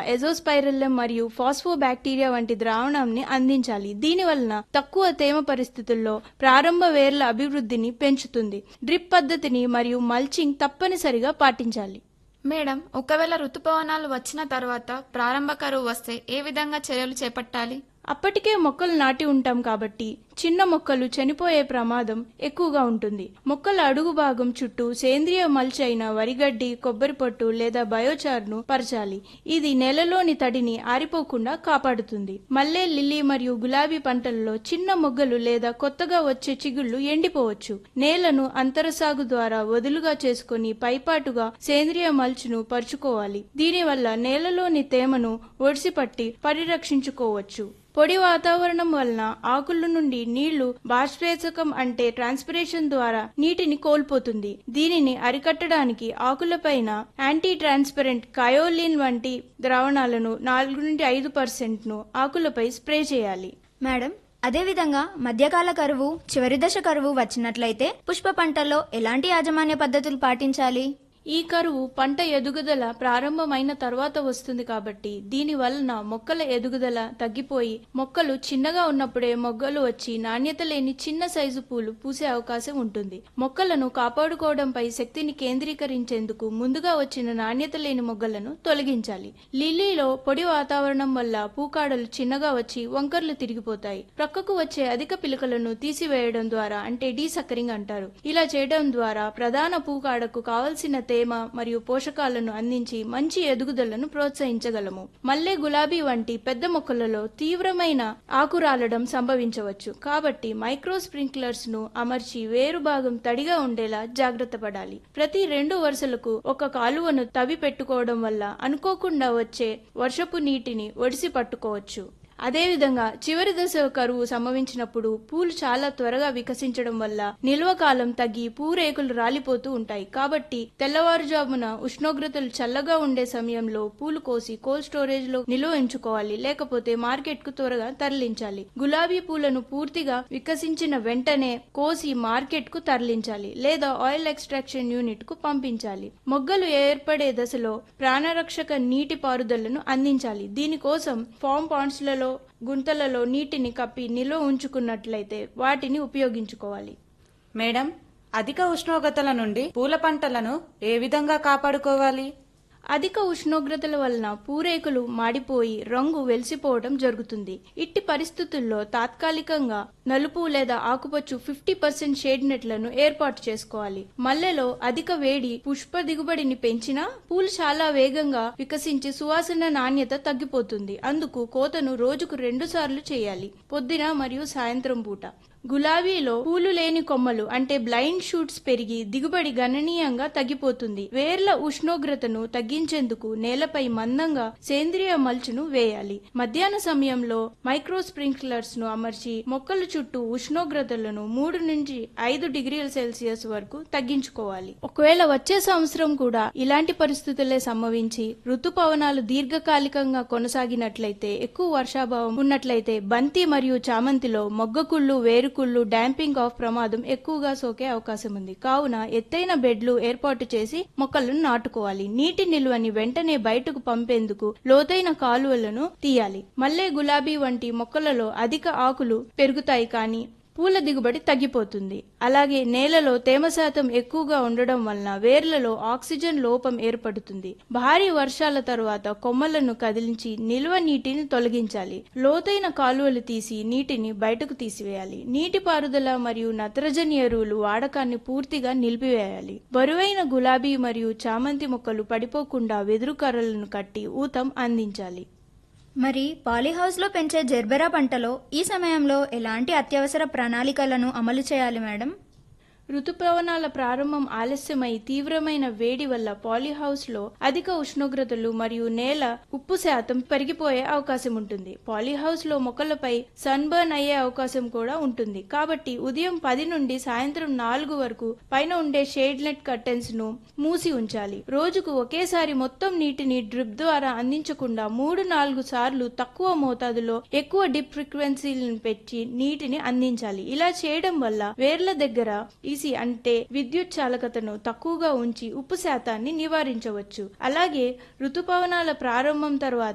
ఎజోస్పైరల్లం మరియు ఫాస్ఫోబాక్టీరియా వంటి ద్రావణాన్ని అందించాలి దీని వలన తక్కువ తేమ పరిస్థితుల్లో ప్రారంభ వేర్ల అభివృద్ధిని పెంచుతుంది డ్రిప్ పద్ధతిని మరియు మల్చింగ్ తప్పనిసరిగా పాటించాలి మేడం ఒకవేళ ఋతుపవనాలు వచ్చిన తర్వాత ప్రారంభ కరువు వస్తే ఏ విధంగా చర్యలు చేపట్టాలి అప్పటికే మొక్కలు నాటి ఉంటాం కాబట్టి చిన్న మొక్కలు చనిపోయే ప్రమాదం ఎక్కువగా ఉంటుంది మొక్కల అడుగు భాగం చుట్టూ సేంద్రియ మల్చ్ అయిన వరిగడ్డి కొబ్బరి పొట్టు లేదా బయోచార్ను పరచాలి ఇది నేలలోని తడిని ఆరిపోకుండా కాపాడుతుంది మల్లె లిల్లీ మరియు గులాబీ పంటలలో చిన్న మొగ్గలు లేదా కొత్తగా వచ్చే చిగుళ్లు ఎండిపోవచ్చు నేలను అంతరసాగు ద్వారా వదులుగా చేసుకుని పైపాటుగా సేంద్రియ మల్చ్ను పరుచుకోవాలి దీనివల్ల నేలలోని తేమను ఒడిసిపట్టి పరిరక్షించుకోవచ్చు పొడి వాతావరణం వలన ఆకుల నుండి నీళ్లు బాష్పేచకం అంటే ట్రాన్స్పిరేషన్ ద్వారా నీటిని కోల్పోతుంది దీనిని అరికట్టడానికి ఆకులపైన యాంటీ ట్రాన్స్పరెంట్ కయోలిన్ వంటి ద్రావణాలను నాలుగు నుండి ఐదు పర్సెంట్ ను ఆకులపై స్ప్రే చేయాలి మేడం అదేవిధంగా మధ్యకాల కరువు చివరి దశ కరువు వచ్చినట్లయితే పుష్ప పంటల్లో ఎలాంటి యాజమాన్య పద్ధతులు పాటించాలి ఈ కరువు పంట ఎదుగుదల ప్రారంభమైన తర్వాత వస్తుంది కాబట్టి దీని వలన మొక్కల ఎదుగుదల తగ్గిపోయి మొక్కలు చిన్నగా ఉన్నప్పుడే మొగ్గలు వచ్చి నాణ్యత లేని చిన్న సైజు పూలు పూసే అవకాశం ఉంటుంది మొక్కలను కాపాడుకోవడంపై శక్తిని కేంద్రీకరించేందుకు ముందుగా వచ్చిన నాణ్యత లేని మొగ్గలను తొలగించాలి లిల్లీలో పొడి వాతావరణం వల్ల పూకాడలు చిన్నగా వచ్చి వంకర్లు తిరిగిపోతాయి ప్రక్కకు వచ్చే అధిక పిలకలను తీసివేయడం ద్వారా అంటే డీసక్కరింగ్ అంటారు ఇలా చేయడం ద్వారా ప్రధాన పూకాడకు కావలసిన తేమ మరియు పోషకాలను అందించి మంచి ఎదుగుదలను ప్రోత్సహించగలము మల్లె గులాబీ వంటి పెద్ద మొక్కలలో తీవ్రమైన ఆకురాలడం సంభవించవచ్చు కాబట్టి మైక్రో స్ప్రింక్లర్స్ ను అమర్చి వేరు భాగం తడిగా ఉండేలా జాగ్రత్త పడాలి ప్రతి రెండు వరుసలకు ఒక కాలువను తవ్వి పెట్టుకోవడం వల్ల అనుకోకుండా వచ్చే వర్షపు నీటిని ఒడిసి పట్టుకోవచ్చు అదేవిధంగా చివరి దశ కరువు సంభవించినప్పుడు పూలు చాలా త్వరగా వికసించడం వల్ల నిల్వ కాలం తగ్గి పూరేకులు రాలిపోతూ ఉంటాయి కాబట్టి తెల్లవారుజామున ఉష్ణోగ్రతలు చల్లగా ఉండే సమయంలో పూలు కోసి కోల్డ్ స్టోరేజ్ లో నిల్వ ఉంచుకోవాలి లేకపోతే మార్కెట్ కు త్వరగా తరలించాలి గులాబీ పూలను పూర్తిగా వికసించిన వెంటనే కోసి మార్కెట్ కు తరలించాలి లేదా ఆయిల్ ఎక్స్ట్రాక్షన్ యూనిట్ కు పంపించాలి మొగ్గలు ఏర్పడే దశలో ప్రాణరక్షక నీటి పారుదలను అందించాలి దీనికోసం ఫామ్ పాండ్స్ లలో గుంతలలో నీటిని కప్పి నిల్వ ఉంచుకున్నట్లయితే వాటిని ఉపయోగించుకోవాలి మేడం అధిక ఉష్ణోగ్రతల నుండి పూల పంటలను ఏ విధంగా కాపాడుకోవాలి అధిక ఉష్ణోగ్రతల వలన పూరేకులు మాడిపోయి రంగు వెలిసిపోవడం జరుగుతుంది ఇట్టి పరిస్థితుల్లో తాత్కాలికంగా నలుపు లేదా ఆకుపచ్చు ఫిఫ్టీ పర్సెంట్ షేడ్ నెట్లను ఏర్పాటు చేసుకోవాలి మల్లెలో అధిక వేడి పుష్ప దిగుబడిని పెంచినా పూలు చాలా వేగంగా వికసించి సువాసన నాణ్యత తగ్గిపోతుంది అందుకు కోతను రోజుకు రెండు సార్లు చేయాలి పొద్దున మరియు సాయంత్రం పూట గులాబీలో పూలు లేని కొమ్మలు అంటే బ్లైండ్ షూట్స్ పెరిగి దిగుబడి గణనీయంగా తగ్గిపోతుంది వేర్ల ఉష్ణోగ్రతను తగ్గించేందుకు నేలపై మందంగా సేంద్రియ మల్చును వేయాలి మధ్యాహ్న సమయంలో మైక్రో స్ప్రింక్లర్స్ ను అమర్చి మొక్కల చుట్టూ ఉష్ణోగ్రతలను మూడు నుంచి ఐదు డిగ్రీల సెల్సియస్ వరకు తగ్గించుకోవాలి ఒకవేళ వచ్చే సంవత్సరం కూడా ఇలాంటి పరిస్థితులే సంభవించి ఋతుపవనాలు దీర్ఘకాలికంగా కొనసాగినట్లయితే ఎక్కువ వర్షాభావం ఉన్నట్లయితే బంతి మరియు చామంతిలో మొగ్గకుళ్ళు వేరుకుళ్ళు డాంపింగ్ ఆఫ్ ప్రమాదం ఎక్కువగా సోకే అవకాశం ఉంది కావున ఎత్తైన బెడ్లు ఏర్పాటు చేసి మొక్కలను నాటుకోవాలి నీటి నిల్వని వెంటనే బయటకు పంపేందుకు లోతైన కాలువలను తీయాలి మల్లె గులాబీ వంటి మొక్కలలో అధిక ఆకులు పెరుగుతాయి కానీ పూల దిగుబడి తగ్గిపోతుంది అలాగే నేలలో తేమ శాతం ఎక్కువగా ఉండడం వలన వేర్లలో ఆక్సిజన్ లోపం ఏర్పడుతుంది భారీ వర్షాల తరువాత కొమ్మలను కదిలించి నిల్వ నీటిని తొలగించాలి లోతైన కాలువలు తీసి నీటిని బయటకు తీసివేయాలి నీటి పారుదల మరియు నత్రజని ఎరువులు వాడకాన్ని పూర్తిగా నిలిపివేయాలి బరువైన గులాబీ మరియు చామంతి మొక్కలు పడిపోకుండా వెదురు కర్రలను కట్టి ఊతం అందించాలి మరి పాలీహౌస్లో పెంచే జెర్బెరా పంటలో ఈ సమయంలో ఎలాంటి అత్యవసర ప్రణాళికలను అమలు చేయాలి మేడం ఋతుపవనాల ప్రారంభం ఆలస్యమై తీవ్రమైన వేడి వల్ల పాలీహౌస్ లో అధిక ఉష్ణోగ్రతలు మరియు నేల ఉప్పు శాతం పెరిగిపోయే అవకాశం ఉంటుంది పాలీహౌస్ లో మొక్కలపై సన్ బర్న్ అయ్యే అవకాశం కూడా ఉంటుంది కాబట్టి ఉదయం పది నుండి సాయంత్రం నాలుగు వరకు పైన ఉండే షేడ్ నెట్ కర్టెన్స్ ను మూసి ఉంచాలి రోజుకు ఒకేసారి మొత్తం నీటిని డ్రిప్ ద్వారా అందించకుండా మూడు నాలుగు సార్లు తక్కువ మోతాదులో ఎక్కువ డిప్ ఫ్రీక్వెన్సీలను పెట్టి నీటిని అందించాలి ఇలా చేయడం వల్ల వేర్ల దగ్గర ఈసీ అంటే విద్యుత్ చాలకతను తక్కువగా ఉంచి ఉప్పు శాతాన్ని నివారించవచ్చు అలాగే ఋతుపవనాల ప్రారంభం తర్వాత